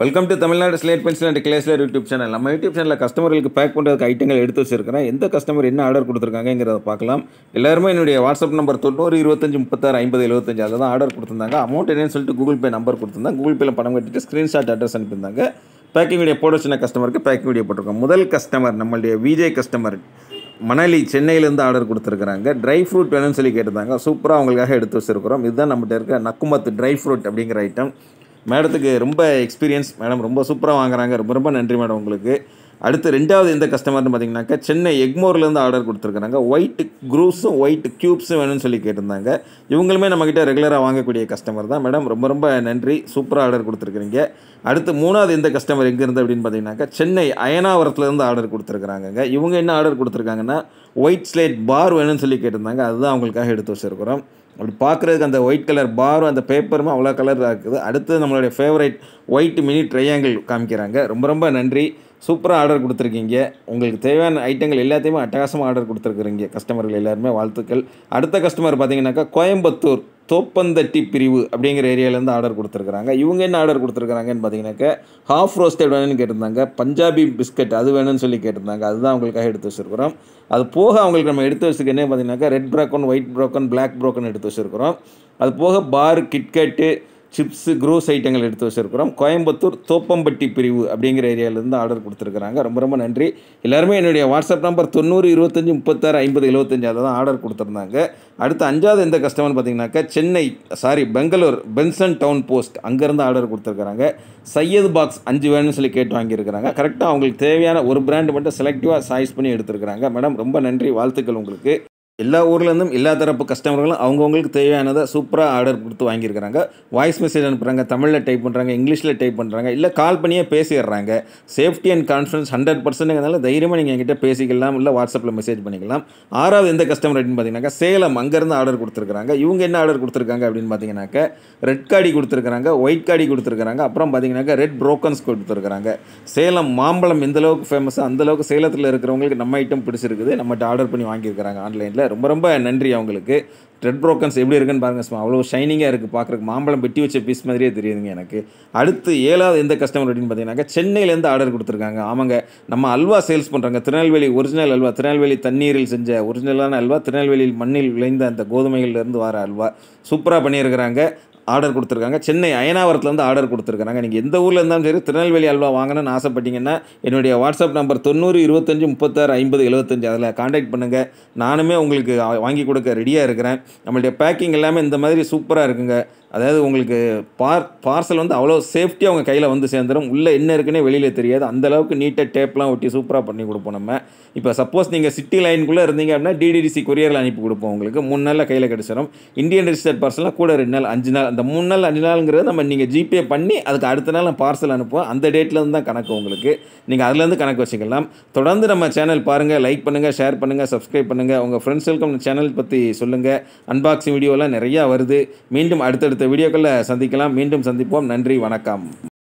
welcome to Tamil Nadu slate pencil and கிளேஸ்லர் YouTube channel நம்ம YouTube சேனலில் கஸ்டமர்களுக்கு பேக் பண்ணுறதுக்கு ஐட்டங்கள் எடுத்து வச்சிருக்கிறேன் எந்த கஸ்டமர் என்ன ஆர்டர் கொடுத்துருக்காங்கிறத பார்க்கலாம் எல்லாருமே என்னுடைய வாட்ஸ்அப் நம்பர் தொண்ணூறு இருபத்தஞ்சு முப்பத்தாறு ஐம்பது எழுபத்தஞ்சு அதில் தான் ஆர்டர் கொடுத்துருந்தாங்க அமௌண்ட் என்னன்னு சொல்லிட்டு கூகுள் பே நம்பர் கொடுத்துருந்தாங்க கூகுள் பேல பணம் கட்டிட்டு ஸ்க்ரீன்ஷாட் அட்ரஸ் அனுப்பியிருந்தாங்க பேக்கிங் வீடியோ போட வச்சுன கஸ்டமருக்கு பேக்கிங் வீடியோ போட்டிருக்கோம் முதல் கஸ்டமர் நம்மளுடைய விஜய் கஸ்டமர் மணலி சென்னையிலேருந்து ஆர்டர் கொடுத்துருக்குறாங்க ட்ரை ஃப்ரூட் வேணும்னு சொல்லி கேட்டிருந்தாங்க சூப்பராக அவங்களுக்காக எடுத்து வச்சிருக்கிறோம் இதுதான் நம்மகிட்ட இருக்க நக்குமத்து ட்ரை ஃப்ரூட் அப்படிங்கிற ஐட்டம் மேடத்துக்கு ரொம்ப எக்ஸ்பீரியன்ஸ் மேடம் ரொம்ப சூப்பராக வாங்குறாங்க ரொம்ப ரொம்ப நன்றி மேடம் உங்களுக்கு அடுத்து ரெண்டாவது எந்த கஸ்டமர்னு பார்த்தீங்கன்னாக்கா சென்னை எக்மோர்லேருந்து ஆர்டர் கொடுத்துருக்குறாங்க ஒயிட் க்ரூஸும் ஒயிட் க்யூப்ஸும் வேணும்னு சொல்லி கேட்டிருந்தாங்க இவங்களுமே நம்மக்கிட்ட ரெகுலராக வாங்கக்கூடிய கஸ்டமர் தான் மேடம் ரொம்ப ரொம்ப நன்றி சூப்பராக ஆர்டர் கொடுத்துருக்குறீங்க அடுத்து மூணாவது எந்த கஸ்டமர் எங்கேருந்து அப்படின்னு பார்த்தீங்கன்னாக்கா சென்னை அயனாவரத்துலேருந்து ஆர்டர் கொடுத்துருக்குறாங்க இவங்க என்ன ஆர்டர் கொடுத்துருக்காங்கன்னா ஒயிட் ஸ்லேட் பார் வேணும்னு சொல்லி கேட்டிருந்தாங்க அதுதான் அவங்களுக்காக எடுத்து வச்சுருக்கிறோம் அப்படி பார்க்குறதுக்கு அந்த ஒயிட் கலர் பாரும் அந்த பேப்பருமே அவ்வளோ கலராக இருக்குது அடுத்து நம்மளுடைய ஃபேவரைட் ஒயிட் மினி ட்ரையாங்கிள் காமிக்கிறாங்க ரொம்ப ரொம்ப நன்றி சூப்பராக ஆர்டர் கொடுத்துருக்கீங்க உங்களுக்கு தேவையான ஐட்டங்கள் எல்லாத்தையுமே அட்டகாசமாக ஆர்டர் கொடுத்துருக்குறீங்க கஸ்டமர்கள் எல்லாருமே வாழ்த்துக்கள் அடுத்த கஸ்டமர் பார்த்தீங்கன்னாக்கா கோயம்புத்தூர் தோப்பந்தட்டி பிரிவு அப்படிங்கிற ஏரியாவிலேருந்து ஆர்டர் கொடுத்துருக்குறாங்க இவங்க என்ன ஆர்டர் கொடுத்துருக்குறாங்கன்னு பார்த்தீங்கன்னாக்கா ஹாஃப் ரோஸ்டட் வேணும்னு கேட்டிருந்தாங்க பஞ்சாபி பிஸ்கட் அது வேணும்னு சொல்லி கேட்டிருந்தாங்க அதுதான் அவங்களுக்காக எடுத்து வச்சுருக்கிறோம் அது போக அவங்களுக்கு நம்ம எடுத்து வச்சுருக்க என்ன பார்த்தீங்கன்னாக்கா red broken white broken black broken எடுத்து வச்சுருக்கிறோம் அது போக பார் கிட்கட்டு சிப்ஸு க்ரூஸ் ஐட்டங்கள் எடுத்து வச்சுருக்கிறோம் கோயம்புத்தூர் தோப்பம்பட்டி பிரிவு அப்படிங்கிற ஏரியாவிலேருந்து ஆர்டர் கொடுத்துருக்குறாங்க ரொம்ப ரொம்ப நன்றி எல்லாருமே என்னுடைய வாட்ஸ்அப் நம்பர் தொண்ணூறு இருபத்தஞ்சி முப்பத்தாறு ஐம்பது எழுபத்தஞ்சு அதில் தான் ஆர்டர் கொடுத்துருந்தாங்க அடுத்து அஞ்சாவது எந்த கஸ்டமர் பார்த்தீங்கன்னாக்கா சென்னை சாரி பெங்களூர் பென்சன் டவுன் போஸ்ட் அங்கேருந்து ஆர்டர் கொடுத்துருக்குறாங்க சையது பாக்ஸ் அஞ்சு வேணும்னு சொல்லி கேட்டு வாங்கியிருக்கிறாங்க கரெக்டாக அவங்களுக்கு தேவையான ஒரு பிராண்டு மட்டும் செலக்டிவாக சாய்ஸ் பண்ணி எடுத்துருக்குறாங்க மேடம் ரொம்ப நன்றி வாழ்த்துக்கள் உங்களுக்கு எல்லா ஊர்லேருந்தும் எல்லா தரப்பு கஸ்டமர்களும் அவங்கவுங்களுக்கு தேவையானதை சூப்பராக ஆர்டர் கொடுத்து வாங்கியிருக்கிறாங்க வாய்ஸ் மெசேஜ் அனுப்புகிறாங்க தமிழில் டைப் பண்ணுறாங்க இங்கிலீஷில் டைப் பண்ணுறாங்க இல்லை கால் பண்ணியே பேசிடுறாங்க சேஃப்டி அண்ட் கான்ஃபிடன்ஸ் ஹண்ட்ரட் பர்சன்ட்ங்கிறதுனால தைரியமாக நீங்கள் என்கிட்ட பேசிக்கலாம் இல்லை வாட்ஸ்அப்பில் மெசேஜ் பண்ணிக்கலாம் ஆறாவது எந்த கஸ்டமர் அப்படின்னு பார்த்தீங்கன்னாக்கா சேலம் அங்கேருந்து ஆர்டர் கொடுத்துருக்காங்க இவங்க என்ன ஆர்டர் கொடுத்துருக்காங்க அப்படின்னு பார்த்தீங்கன்னாக்கா ரெட் காடி கொடுத்துருக்காங்க ஒயிட் காடி கொடுத்துருக்காங்க அப்புறம் பார்த்தீங்கன்னாக்கா ரெட் ப்ரோக்கன்ஸ் கொடுத்துருக்காங்க சேலம் மாம்பழம் எந்த அளவுக்கு ஃபேமஸ் அந்தளவுக்கு சேலத்தில் இருக்கிறவங்களுக்கு நம்ம ஐட்டம் பிடிச்சிருக்குது நம்மகிட்ட ஆர்டர் பண்ணி வாங்கியிருக்கிறாங்க ஆன்லைனில் ரொம்ப ரொம்ப நன்றி அவங்களுக்கு ரெட் ப்ரோக்கன்ஸ் எப்படி இருக்குன்னு பாருங்கள் சும்மா அவ்வளோ ஷைனிங்காக இருக்குது பார்க்குறக்கு மாம்பழம் வெட்டி வச்ச பீஸ் மாதிரியே தெரியுதுங்க எனக்கு அடுத்து ஏழாவது எந்த கஸ்டமர் அப்படின்னு பார்த்தீங்கன்னாக்கா சென்னையிலேருந்து ஆர்டர் கொடுத்துருக்காங்க ஆமாங்க நம்ம அல்வா சேல்ஸ் பண்ணுறாங்க திருநெல்வேலி ஒரிஜினல் அல்வா திருநெல்வேலி தண்ணீரில் செஞ்ச ஒரிஜினலான அல்வா திருநெல்வேலியில் மண்ணில் விளைந்த அந்த கோதுமைகள்லேருந்து வர அல்வா சூப்பராக பண்ணியிருக்கிறாங்க ஆர்டர் கொடுத்துருக்காங்க சென்னை அயனாவரத்துலேருந்து ஆர்டர் கொடுத்துருக்காங்க நீங்கள் எந்த ஊரில் இருந்தாலும் சரி திருநெல்வேலி அல்வா வாங்கணும்னு ஆசைப்பட்டீங்கன்னா என்னுடைய வாட்ஸ்அப் நம்பர் தொண்ணூறு இருபத்தஞ்சி முப்பத்தாறு ஐம்பது எழுபத்தஞ்சு அதில் காண்டாக்ட் பண்ணுங்கள் நானுமே உங்களுக்கு வாங்கி கொடுக்க ரெடியாக இருக்கிறேன் நம்மளுடைய பேக்கிங் எல்லாமே இந்த மாதிரி சூப்பராக இருக்குங்க அதாவது உங்களுக்கு பார் பார்சல் வந்து அவ்வளோ சேஃப்டியாக அவங்க கையில் வந்து சேர்ந்துடும் உள்ளே என்ன இருக்குன்னே வெளியில் தெரியாது அந்தளவுக்கு நீட்டாக டேப்லாம் ஒட்டி சூப்பராக பண்ணி கொடுப்போம் நம்ம இப்போ சப்போஸ் நீங்கள் சிட்டி லைனுக்குள்ளே இருந்தீங்க அப்படின்னா டிடிடிசி கொரியரில் அனுப்பி கொடுப்போம் உங்களுக்கு மூணு நாளில் கையில் கிடச்சிடும் இந்தியன் ரிஜிஸ்டர்ட் பார்சல்லாம் கூட ரெண்டு நாள் அஞ்சு நாள் அந்த மூணு நாள் அஞ்சு நாளுங்கிறது நம்ம நீங்கள் ஜிபே பண்ணி அதுக்கு அடுத்த நாள் பார்சல் அனுப்புவோம் அந்த டேட்லேருந்து தான் கணக்கு உங்களுக்கு நீங்கள் அதுலேருந்து கணக்கு வச்சுக்கலாம் தொடர்ந்து நம்ம சேனல் பாருங்கள் லைக் பண்ணுங்கள் ஷேர் பண்ணுங்கள் சப்ஸ்கிரைப் பண்ணுங்கள் உங்கள் ஃப்ரெண்ட்ஸுக்கும் இந்த சேனல் பற்றி சொல்லுங்கள் அன்பாக்சிங் வீடியோலாம் நிறையா வருது மீண்டும் அடுத்தடுத்த வீடியோக்களில் சந்திக்கலாம் மீண்டும் சந்திப்போம் நன்றி வணக்கம்